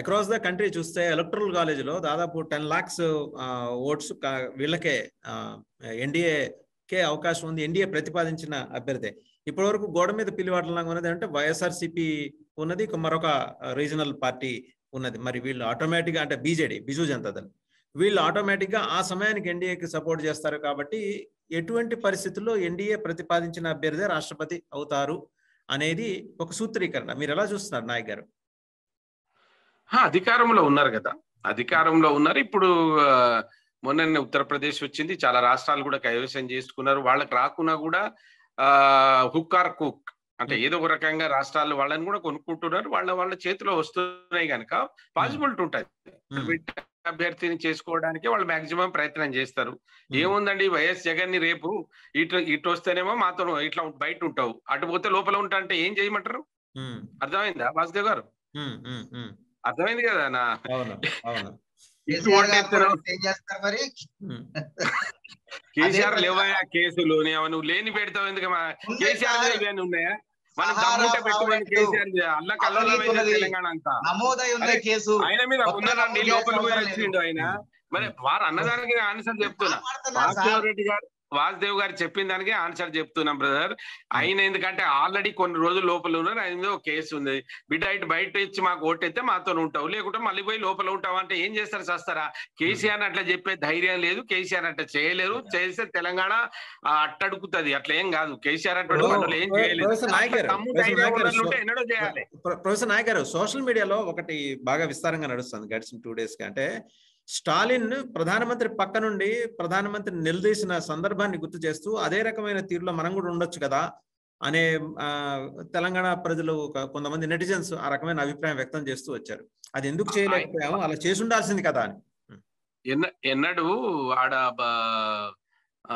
Across the country చూస్తే electoral కాలేజీలో దాదాపు టెన్ లాక్స్ ఓట్స్ వీళ్ళకే ఎన్డీఏకే అవకాశం ఉంది ఎన్డీఏ ప్రతిపాదించిన అభ్యర్థి ఇప్పటి వరకు గోడ మీద పిలివాటలాగా ఉన్నది అంటే వైఎస్ఆర్సిపి ఉన్నది ఇక మరొక రీజనల్ పార్టీ ఉన్నది మరి వీళ్ళు ఆటోమేటిక్గా అంటే బీజేడీ బిజు జనతాదళ్ వీళ్ళు ఆటోమేటిక్గా ఆ సమయానికి ఎన్డీఏకి సపోర్ట్ చేస్తారు కాబట్టి ఎటువంటి పరిస్థితుల్లో ఎన్డీఏ ప్రతిపాదించిన అభ్యర్థి రాష్ట్రపతి అవుతారు అనేది ఒక సూత్రీకరణ మీరు ఎలా చూస్తున్నారు నాయక్ గారు హా, అధికారంలో ఉన్నారు కదా అధికారంలో ఉన్నారు ఇప్పుడు ఆ, మొన్న ఉత్తరప్రదేశ్ వచ్చింది చాలా రాష్ట్రాలు కూడా కైవసం చేసుకున్నారు వాళ్ళకి రాకున్నా కూడా ఆ హుక్ ఆర్ కుక్ అంటే ఏదో ఒక రకంగా రాష్ట్రాలు వాళ్ళని కూడా కొనుక్కుంటున్నారు వాళ్ళ వాళ్ళ చేతిలో వస్తున్నాయి కనుక పాసిబిలిటీ ఉంటుంది Hmm. బిడ్డ అభ్యర్థిని చేసుకోవడానికి వాళ్ళు మాక్సిమం ప్రయత్నం చేస్తారు ఏముందండి వైఎస్ జగన్ ని రేపు ఇటు ఇటు వస్తేనేమో మాతో ఇట్లా బయట ఉంటావు అటు పోతే లోపల ఉంటా అంటే ఏం చేయమంటారు ఉమ్, అర్థమైందా వాసుదేవ్ గారు ఉమ్, ఉమ్, ఉమ్. అర్థమైంది కదా నా అవును అవును ఇటు ఓటేస్తారు ఏం చేస్తారు మరి ఉమ్, కేసీఆర్ అదే లేవయా కేసులు నీ- నువ్వు లేని పెడతావు ఎందుకు ఉంది కేసీఆర్ సార్. మీద ఏమైనా ఉన్నాయా మనం సహారా దమ్ముంటే పెట్టుకోండి ప్రాజెక్టు. కేసీఆర్ అల్ల కల్లోలం అవినీతి ఉన్నది. తెలంగాణ అంతా నమోదై ఉన్న అరే, కేసు ఆయన మీద ఒక్క ఉన్నదండి నమోదు లోపల పోయి చేయాల్సిన వచ్చిండు ఆయన మరి వారు అన్నదానికి ఆన్సర్ చెప్తున్నా మాట్లాడుతున్నారు సార్. వాసుదేవ్ రెడ్డి గారు వాసుదేవ్ గారు చెప్పిన దానికి ఆన్సర్ చెప్తున్నాం బ్రదర్ ఆయన ఎందుకంటే ఆల్రెడీ కొన్ని రోజులు లోపల ఉన్నారు ఆయన మీద ఒక కేసు ఉంది బిడ్డ ఇటు బయట ఇచ్చి మాకు ఓటైతే మాతో ఉంటావు లేకుంటే మళ్ళీ పోయి లోపల ఉంటావు అంటే ఏం చేస్తారు చేస్తారా కేసీఆర్ అట్లా చెప్పే ధైర్యం లేదు కేసీఆర్ అట్లా చేయలేరు చేస్తే తెలంగాణ ఆ, అట్టడుకుతుంది అట్లా ఏం కాదు కేసీఆర్ అటువంటి ఇప్పుడు పనులు ఏం చేయలేదు ప్రొఫెసర్ నాయక్ గారు, తమ్ము ప్రొఫెసర్ ధైర్యం నాయక్ గారు, ఉన్నోళ్ళు ఉంటే ఎన్నడో చేయాలి ప్రొ- ప్రొఫెసర్ నాయక్ గారు సోషల్ మీడియాలో ఒకటి బాగా విస్తారంగా నడుస్తుంది గడిచిన టూ డేస్ కి అంటే స్టాలిన్ ప్రధానమంత్రి పక్క నుండి ప్రధానమంత్రి నిలదీసిన సందర్భాన్ని గుర్తు చేస్తూ అదే రకమైన తీరులో మనం కూడా ఉండొచ్చు కదా అనే ఆ, తెలంగాణ ప్రజలు ఒక- కొంతమంది నెటిజన్స్ ఆ రకమైన అభిప్రాయం వ్యక్తం చేస్తూ వచ్చారు అది ఎందుకు చేయలేకపోయాము అలా చేసి ఉండాల్సింది కదా అని ఎన్న ఎన్నడు ఆడ బ- ఆ,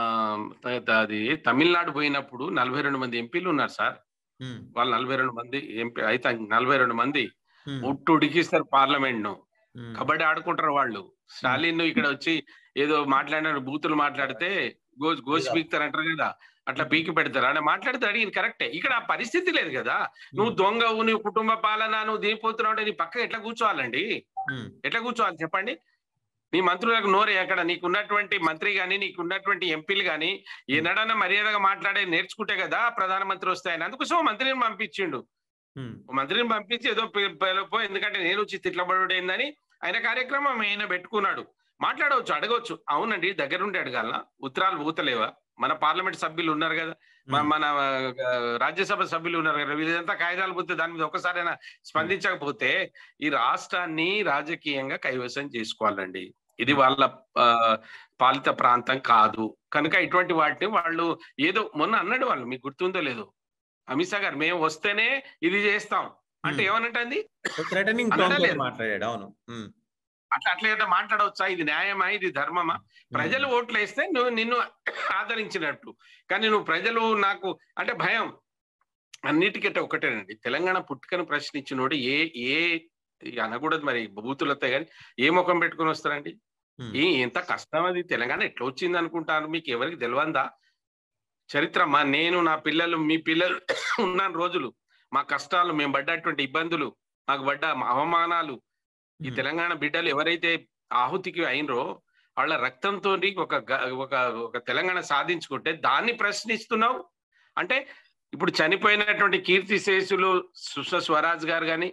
త- అది తమిళనాడు పోయినప్పుడు నలభై రెండు మంది ఎంపీలు ఉన్నారు సార్ ఉమ్, వాళ్ళు నలభై రెండు మంది ఎంపీ అయితే నలభై రెండు మంది ఉమ్, ఉట్టు ఉడికిస్తారు పార్లమెంట్ ను ఉమ్, కబడ్డీ ఆడుకుంటారు వాళ్ళు స్టాలిన్ ఇక్కడ వచ్చి ఏదో మాట్లాడిన బూతులు మాట్లాడితే గోస్ గోసి పీకుతారు అంటారు కదా అట్లా పీకి పెడతారు అంటే మాట్లాడితే అడిగింది కరెక్టే ఇక్కడ ఆ పరిస్థితి లేదు కదా నువ్వు దొంగవు నీ కుటుంబ పాలన నువ్వు దీనిపోతున్నావు అంటే నీ పక్క ఎట్లా కూర్చోవాలండి ఉమ్, ఎట్లా కూర్చోవాలి చెప్పండి నీ మంత్రులకు నోరే అక్కడ నీకున్నటువంటి మంత్రి గాని నీకున్నటువంటి ఎంపీలు గాని ఎన్నడన్నా మర్యాదగా మాట్లాడే నేర్చుకుంటే కదా ప్రధానమంత్రి వస్తాయని అందుకోసం ఓ మంత్రిని పంపించిండు ఉమ్, ఓ మంత్రిని పంపించి ఏదో పి- పిలపో ఎందుకంటే నేను వచ్చి తిట్లబడుడేందని ఆయన కార్యక్రమం ఆయన పెట్టుకున్నాడు మాట్లాడవచ్చు అడగవచ్చు అవునండి దగ్గరుండి అడగాలనా ఉత్తరాలు పూతలేవా మన పార్లమెంట్ సభ్యులు ఉన్నారు కదా మ- ఉమ్. మన ఆ, రాజ్యసభ సభ్యులు ఉన్నారు కదా వీళ్ళంతా కాగితాలు పోతే దాని మీద ఒకసారైనా స్పందించకపోతే ఈ రాష్ట్రాన్ని రాజకీయంగా కైవసం చేసుకోవాలండి ఇది వాళ్ళ ఆ, పాలిత ప్రాంతం కాదు కనుక ఇటువంటి వాటిని వాళ్ళు ఏదో మొన్న అన్నాడు వాళ్ళు మీకు గుర్తుందో లేదో అమిత్ షా గారు మేము వస్తేనే ఇది చేస్తాం అంటే Hmm. ఏమనంటంది థ్రెటనింగ్ అనడం టోన్ లేదు. మాట్లాడాడు అవును ఉమ్, అట్లా అట్లా ఏదో మాట్లాడవచ్చా ఇది న్యాయమా ఇది ధర్మమా ప్రజలు ఓట్లు వేస్తే నువ్వు నిన్ను ఆదరించినట్టు కానీ నువ్వు ప్రజలు నాకు అంటే భయం అన్నిటికంటే ఒకటేనండి తెలంగాణ పుట్టుకను ప్రశ్నించినోడు ఏ ఏ ఇక అనకూడదు మరి బూతులతో కానీ ఏ ముఖం పెట్టుకొని వస్తారండి ఉమ్, ఏ ఎంత కష్టం అది తెలంగాణ ఎట్లా వచ్చింది అనుకుంటారు మీకు ఎవరికి తెలియందా చరిత్ర మా నేను నా పిల్లలు మీ పిల్లలు ఉన్న రోజులు మా కష్టాలు మేము పడ్డటువంటి ఇబ్బందులు మాకు పడ్డ అవమానాలు ఈ ఉమ్, తెలంగాణ బిడ్డలు ఎవరైతే ఆహుతికి అయినరో వాళ్ళ రక్తంతో ఒక గ- ఒక ఒక తెలంగాణ సాధించుకుంటే దాన్ని ప్రశ్నిస్తున్నావు అంటే ఇప్పుడు చనిపోయినటువంటి కీర్తి శేషులు సుష్మ స్వరాజ్ గారు కానీ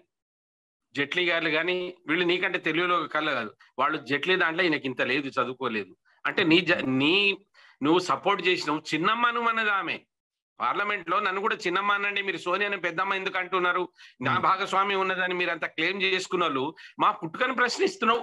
జైట్లీ గారు కానీ వీళ్ళు నీకంటే తెలుగులో కళ్ళ కాదు వాళ్ళు జైట్లీ దాంట్లో ఈయనకి ఇంత లేదు చదువుకోలేదు అంటే నీ జ- నీ నువ్వు సపోర్ట్ చేసినావు చిన్నమ్మను అన్నది ఆమె పార్లమెంట్ లో నన్ను కూడా చిన్నమ్మ అనండి మీరు సోనియాని పెద్దమ్మ ఎందుకు అంటున్నారు నా Hmm. భాగస్వామి ఉన్నదని మీరు అంత క్లెయిమ్ చేసుకున్న వాళ్ళు మా పుట్టుకను ప్రశ్నిస్తున్నావు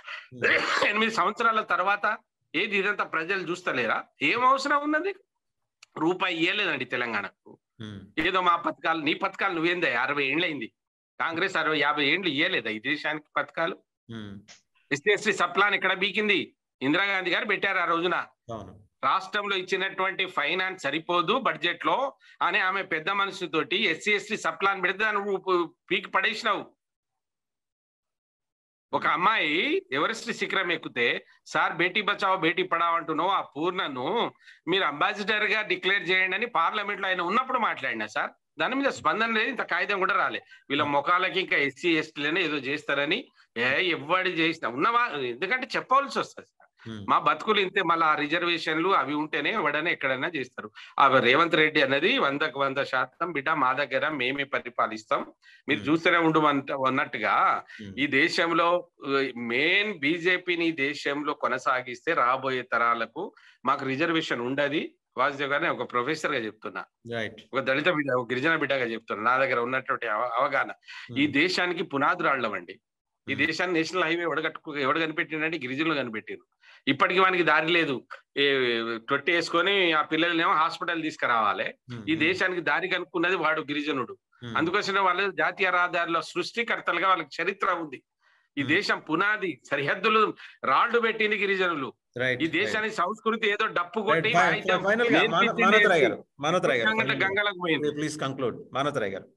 ఎనిమిది సంవత్సరాల తర్వాత ఏది ఇదంతా ప్రజలు చూస్తలేరా ఏం అవసరం ఉన్నది రూపాయి ఇయ్యలేదండి తెలంగాణకు ఉమ్, ఏదో మా పథకాలు నీ పథకాలు నువ్వేందా అరవై ఏండ్లైంది కాంగ్రెస్ అరవై యాభై ఏండ్లు ఇయ్యలేదా ఈ దేశానికి పథకాలు ఉమ్, ఎస్సీ ఎస్టీ సప్లాన్ ఎక్కడ బీకింది ఇందిరాగాంధీ గారు పెట్టారు ఆ రోజున అవును రాష్ట్రంలో ఇచ్చినటువంటి ఫైనాన్స్ సరిపోదు బడ్జెట్ లో అని ఆమె పెద్ద మనసుతోటి ఎస్సీ ఎస్టీ సప్లాన్ పెడితే దాన్ని నువ్వు పీకి పడేసినావు ఒక అమ్మాయి ఎవరెస్ట్ శిఖరం ఎక్కితే సార్ బేటీ బచావో బేటీ పడావ్ అంటున్నావు ఆ పూర్ణను మీరు అంబాసిడర్ గా డిక్లేర్ చేయండి అని పార్లమెంట్ లో ఆయన ఉన్నప్పుడు మాట్లాడినా సార్ దాని మీద స్పందన లేదు ఇంత కాగితం కూడా రాలే వీళ్ళ ముఖాలకి ఇంకా ఎస్సీ ఎస్టీలనే ఏదో చేస్తారని ఏ ఎవ్వడి చేసిన ఉన్నవా ఎందుకంటే చెప్పవలసి వస్తుంది ఉమ్, మా బతుకులు ఇంతే మళ్ళీ ఆ రిజర్వేషన్లు అవి ఉంటేనే ఎవడైనా ఎక్కడైనా చేస్తారు ఆ రేవంత్ రెడ్డి అన్నది వందకు వంద శాతం బిడ్డ మా దగ్గర మేమే పరిపాలిస్తాం మీరు Hmm. చూస్తూనే ఉండమంట అన్నట్టుగా ఉమ్, ఈ దేశంలో మెయిన్ బీజేపీని ఈ దేశంలో కొనసాగిస్తే రాబోయే తరాలకు మాకు రిజర్వేషన్ ఉండదు వాసుదేవ్ గారిని ఒక ప్రొఫెసర్ గా చెప్తున్నా రైట్ ఒక దళిత బిడ్డ ఒక గిరిజన బిడ్డగా చెప్తున్నా నా దగ్గర ఉన్నటువంటి అవ- అవగాహన ఈ దేశానికి పునాదురాళ్ళం అండి ఈ Hmm. దేశాన్ని నేషనల్ హైవే ఎవడగట్టు ఎవడు కనిపెట్టిండంటే గిరిజనులు కనిపెట్టిరు ఇప్పటికి వానికి దారి లేదు ఏ తొట్టి వేసుకొని ఆ పిల్లల్నేమో హాస్పిటల్ తీసుకురావాలి ఉమ్, ఈ ఉమ్, దేశానికి దారి కనుక్కున్నది వాడు గిరిజనుడు ఉమ్, అందుకోసమే వాళ్ళ జాతీయ రహదారిలో సృష్టికర్తలుగా వాళ్ళకి చరిత్ర ఉంది ఈ Hmm. దేశం పునాది సరిహద్దులు రాళ్లు పెట్టింది గిరిజనులు రైట్ ఈ దేశానికి సంస్కృతి ఏదో డప్పు కొట్టి రైట్ ఫై- వాయిద్యం ఫైనల్ గా మాన- నేర్పించింది మానవతరాయ్ గారు మానవతరాయ్ గారు గంగట గంగలకు పోయింది ప్లీజ్ కంక్లూడ్ మానవతరాయ్ గారు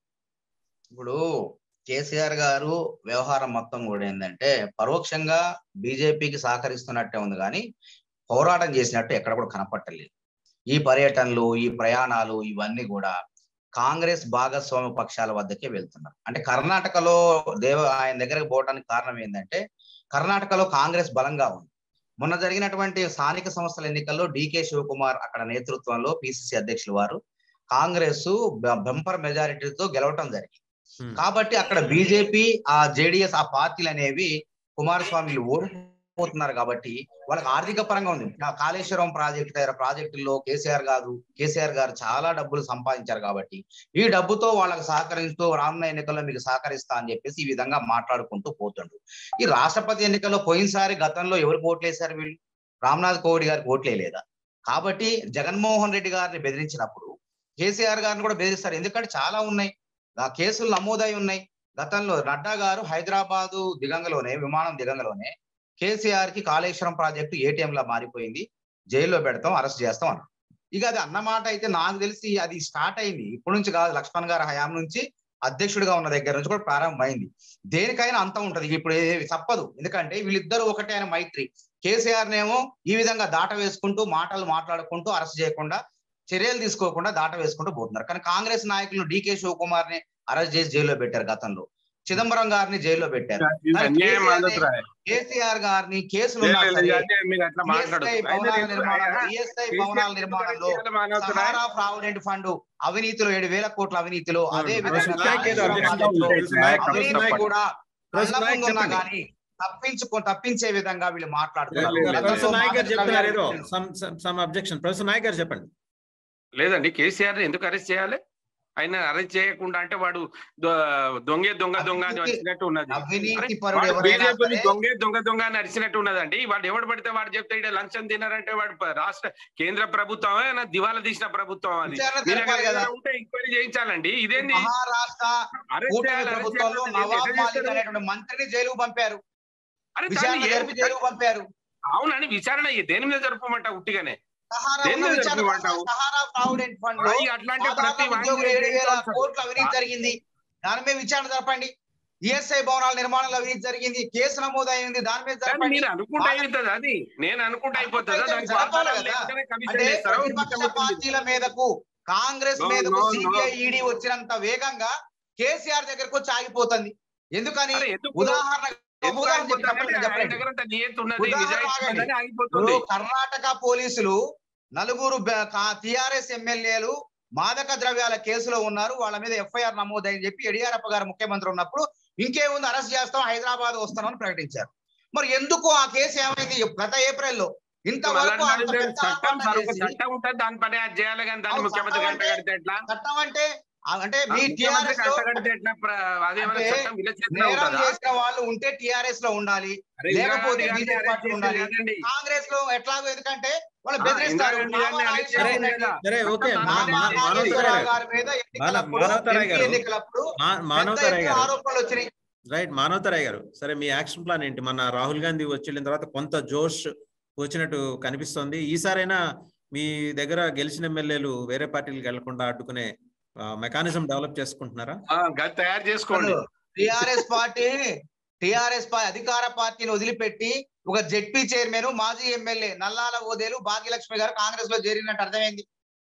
ఇప్పుడు కేసీఆర్ గారు వ్యవహారం మొత్తం కూడా ఏంటంటే పరోక్షంగా బీజేపీకి సహకరిస్తున్నట్టే ఉంది కానీ పోరాటం చేసినట్టు ఎక్కడ కూడా కనపట్టలేదు ఈ పర్యటనలు ఈ ప్రయాణాలు ఇవన్నీ కూడా కాంగ్రెస్ భాగస్వామ్య పక్షాల వద్దకే వెళ్తున్నారు అంటే కర్ణాటకలో దేవ ఆయన దగ్గరకు పోవడానికి కారణం ఏంటంటే కర్ణాటకలో కాంగ్రెస్ బలంగా ఉంది మొన్న జరిగినటువంటి స్థానిక సంస్థల ఎన్నికల్లో డికే శివకుమార్ అక్కడ నేతృత్వంలో పిసిసి అధ్యక్షులు వారు కాంగ్రెస్ బెంపర్ మెజారిటీతో గెలవటం జరిగింది ఉమ్, కాబట్టి అక్కడ బీజేపీ ఆ జేడిఎస్ ఆ పార్టీలు అనేవి కుమారస్వామిలు ఓడిపోతున్నారు కాబట్టి వాళ్ళకి ఆర్థిక పరంగా ఉంది ఆ కాళేశ్వరం ప్రాజెక్టు దగ్గర ప్రాజెక్టుల్లో కేసీఆర్ గారు కేసీఆర్ గారు చాలా డబ్బులు సంపాదించారు కాబట్టి ఈ డబ్బుతో వాళ్ళకి సహకరిస్తూ రానున్న ఎన్నికల్లో మీకు సహకరిస్తా అని చెప్పేసి ఈ విధంగా మాట్లాడుకుంటూ పోతుండ్రు ఈ రాష్ట్రపతి ఎన్నికల్లో పోయినసారి గతంలో ఎవరికి ఓట్లేశారు వీళ్ళు రామ్నాథ్ కోవిడ్ గారికి ఓట్లేదా కాబట్టి జగన్మోహన్ రెడ్డి గారిని బెదిరించినప్పుడు కేసీఆర్ గారిని కూడా బెదిరిస్తారు ఎందుకంటే చాలా ఉన్నాయి ఆ కేసులు నమోదై ఉన్నాయి గతంలో నడ్డా గారు హైదరాబాదు దిగంగలోనే విమానం దిగంగలోనే కేసీఆర్ కి కాళేశ్వరం ప్రాజెక్టు ఏటీఎం లా మారిపోయింది జైల్లో పెడతాం అరెస్ట్ చేస్తాం అన్నారు ఇక అది అన్నమాట అయితే నాకు తెలిసి అది స్టార్ట్ అయింది ఇప్పటి నుంచి కాదు లక్ష్మణ్ గారి హయాం నుంచి అధ్యక్షుడిగా ఉన్న దగ్గర నుంచి కూడా ప్రారంభమైంది దేనికైనా అంతం ఉంటది ఇప్పుడు ఏ- తప్పదు ఎందుకంటే వీళ్ళిద్దరూ ఒకటే ఆయన మైత్రి కేసీఆర్ నేమో ఈ విధంగా దాట వేసుకుంటూ మాటలు మాట్లాడుకుంటూ అరెస్ట్ చేయకుండా చర్యలు తీసుకోకుండా దాట వేసుకుంటూ పోతున్నారు కానీ కాంగ్రెస్ నాయకులు డికే శివకుమార్ ని అరెస్ట్ చేసి జైల్లో పెట్టారు గతంలో చిదంబరం గారిని జైల్లో పెట్టారు ఇది అన్యాయం ఆంధ్రప్రదేశ్. కేసీఆర్ గారిని కేసులు లేదు, ఉన్నా లేదు, సరే, ఇది అన్యాయం, మీరు అట్లా ESI మాట్లాడొద్దు. భవనాల అయితే నిర్మాణంలో నేను- ESI భవనాల నిర్మాణంలో సహారా ప్రావిడెంట్ ఫండ్ అవినీతిలో ఏడు వేల కోట్ల అవినీతిలో అదే అవును, విధంగా ప్రొఫెసర్ నాయక్ ఏదో కాళేశ్వరం అబ్జెక్షన్ ప్రాజెక్టులో ప్రొఫెసర్ నాయక్ అవినీతి చెప్పండి. కూడా ప్రొఫెసర్ కళ్ళ నాయక్ ముందు ఉన్నా చెప్పండి. కానీ తప్పించుకో తప్పించే విధంగా వీళ్ళు మాట్లాడుతున్నారు లేదు, లేదు, గతంలో ప్రొఫెసర్ నాయక్ గారు మాదక చెప్తున్నారు ఏదో ద్రవ్యాలు some some objection professor Nayak గారు చెప్పండి లేదండి కేసీఆర్ ని ఎందుకు అరెస్ట్ చేయాలి ఆయన అరెస్ట్ చేయకుండా అంటే వాడు దొ- దొంగే దొంగ దొంగ అని అవినీతి- అరిచినట్టు ఉన్నది అవినీతి పరుడు వాడు ఎవరైనా బీజేపీని సరే దొంగే దొంగ దొంగ అని అరిచినట్టు ఉన్నదండి వాడు ఎవడు పడితే వాడు చెప్తే ఇక్కడ లంచం తినారంటే వాడు ప- రాష్ట్ర కేంద్ర ప్రభుత్వమే నా దివాలా తీసిన ప్రభుత్వం అది విచారణ వీళ్ళకి జరపాలి కదా. ఏదైనా ఉంటే ఎంక్వైరీ చేయించాలండి ఇదేంది మహారాష్ట్ర అరెస్ట్ కూటమి చేయాలి, అరెస్ట్ ప్రభుత్వంలో చేయాలి, నవాబ్ ఎట్లా మాలిక్ చేస్తారు? అనేటువంటి మంత్రిని జైలుకు పంపారు అరే దాన్ని విచారణ ఏ- జరిపి జైలుకు పంపారు అవునండి విచారణ ఏ- దేని మీద జరపమంట ఉట్టిగానే సహారా దేని ఉన్న మీద విచారణ జరపమంటావు? సహారా ప్రావిడెంట్ ఫండ్ లో అయ్యి అట్లాంటి ప్రతి సాధారణ వాడిని ఉద్యోగులు ఏడు వేల చేయించాలి. కోట్ల అవినీతి జరిగింది దాని మీద విచారణ జరపండి ఈఎస్ఐ భవనాల నిర్మాణంలో అవినీతి జరిగింది కేసు నమోదైంది దాని మీద కానీ జరపండి మీరు అనుకుంటే అయిపోతుంది అది నేను అనుకుంటే అయిపోతుందా అనుకుంటే దానికి జరపాలి ఆధారం కదా. లేకుండానే కమిషన్ అంటే చేస్తారా? ప్రతిపక్ష ఇంకేం పార్టీల మీదకు కాంగ్రెస్ No, మీదకు no, no. సిబిఐ ఈడీ వచ్చినంత వేగంగా కేసీఆర్ దగ్గరకు వచ్చి ఆగిపోతుంది ఎందుకని అరే ఎందుకు? ఉదాహరణ ఎందుకు ఉదాహరణ ఆగిపోతుంది? చెప్పండి, ఆయన చెప్పండి. దగ్గర అంత నియతి ఉన్నది ఉదాహరణ నిజాయితీ ఆగండి. ఉన్నదని ఆగిపోతుంది ఇప్పుడు కర్ణాటక పోలీసులు నలుగురు టిఆర్ఎస్ ఎమ్మెల్యేలు మాదక ద్రవ్యాల కేసులో ఉన్నారు వాళ్ళ మీద ఎఫ్ఐఆర్ నమోదైందని చెప్పి యడియూరప్ప గారు ముఖ్యమంత్రి ఉన్నప్పుడు ఇంకేముంది అరెస్ట్ చేస్తాం హైదరాబాద్ వస్తామని ప్రకటించారు మరి ఎందుకు ఆ కేసు ఏమైంది గత ఏప్రిల్లో ఇంతవరకు అంత అలాంటి పెద్ద చట్టం ఆరోపణ సార్, ఒక చేసి చట్టం ఉంటుంది దాని పని అది చేయాలి కానీ దాన్ని అవును, ముఖ్యమంత్రి చట్టం గంట అంటే- కడితే ఎట్లా చట్టం అంటే ఆ, అంటే మీ ముఖ్యమంత్రి టిఆర్ఎస్ లో గంట కడితే ఎట్లా ప్ర- అదేమైనా అంటే చట్టం వీళ్ళ చేతిలో నేరం ఉంటుందా? చేసిన వాళ్ళు ఉంటే టిఆర్ఎస్ లో ఉండాలి అరే లేకపోతే Indira Gandhi BJP arrest party చేసింది ఉండాలి. కదండి. కాంగ్రెస్ లో ఎట్లాగో ఎందుకంటే వాళ్ళు ఆ, బెదిరిస్తారు ఇందిరా గాంధీ గారిని అరెస్ట్ రామారావు చేసింది గారు కదా. సరే ఓకే చట్టం మా- దాని మా- మీద మానవతరాయ్ నాగేశ్వరరావు గారు గారి మీద ఎన్నికలప్పుడు మానవతరాయ్ ఎంపీ గారు. ఎన్నికలప్పుడు మా- పెద్ద మానవతరాయ్ ఎత్తున గారు ఆరోపణలు వచ్చినాయి రైట్ మానవతరాయ్ గారు సరే మీ యాక్షన్ ప్లాన్ ఏంటి మన రాహుల్ గాంధీ వచ్చి వెళ్ళిన తర్వాత కొంత జోష్ వచ్చినట్టు కనిపిస్తోంది ఈసారైనా మీ దగ్గర గెలిచిన ఎమ్మెల్యేలు వేరే పార్టీలకు వెళ్లకుండా అడ్డుకునే మెకానిజం డెవలప్ చేసుకుంటున్నారా ఆ, గది తయారు చేసుకోండి టిఆర్ఎస్ పార్టీ టిఆర్ఎస్ అధికార పార్టీని వదిలిపెట్టి ఒక జెడ్పీ చైర్మన్ మాజీ ఎమ్మెల్యే నల్లాల ఓదేలు భాగ్యలక్ష్మి గారు కాంగ్రెస్ లో చేరినట్టు అర్థమైంది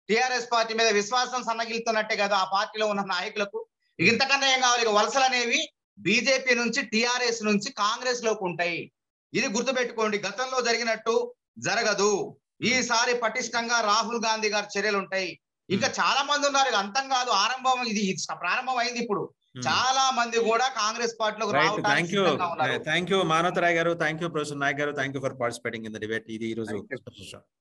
టిఆర్ఎస్ పార్టీ మీద విశ్వాసం సన్నగిలుతున్నట్టే కదా ఆ పార్టీలో ఉన్న నాయకులకు ఇక ఇంతకన్నా ఏం కావాలి ఇక వలసలు అనేవి బీజేపీ నుంచి టిఆర్ఎస్ నుంచి కాంగ్రెస్ లోకి ఉంటాయి ఇది గుర్తుపెట్టుకోండి గతంలో జరిగినట్టు జరగదు ఈసారి పటిష్టంగా రాహుల్ గాంధీ గారి చర్యలు ఉంటాయి ఇంకా చాలా మంది ఉన్నారు ఇక అంతం కాదు ఆరంభం ఇది ప్రారంభం అయింది ఇప్పుడు చాలా మంది కూడా కాంగ్రెస్ పార్టీలోకి రైట్ రావడానికి థ్యాంక్ యూ సిద్ధంగా ఉన్నారు థ్యాంక్ యూ మానవతరాయ్ గారు థ్యాంక్ యూ ప్రొఫెసర్ నాయక్ గారు thank you for participating in the debate ఇది ఈ రోజు Thank you. special show.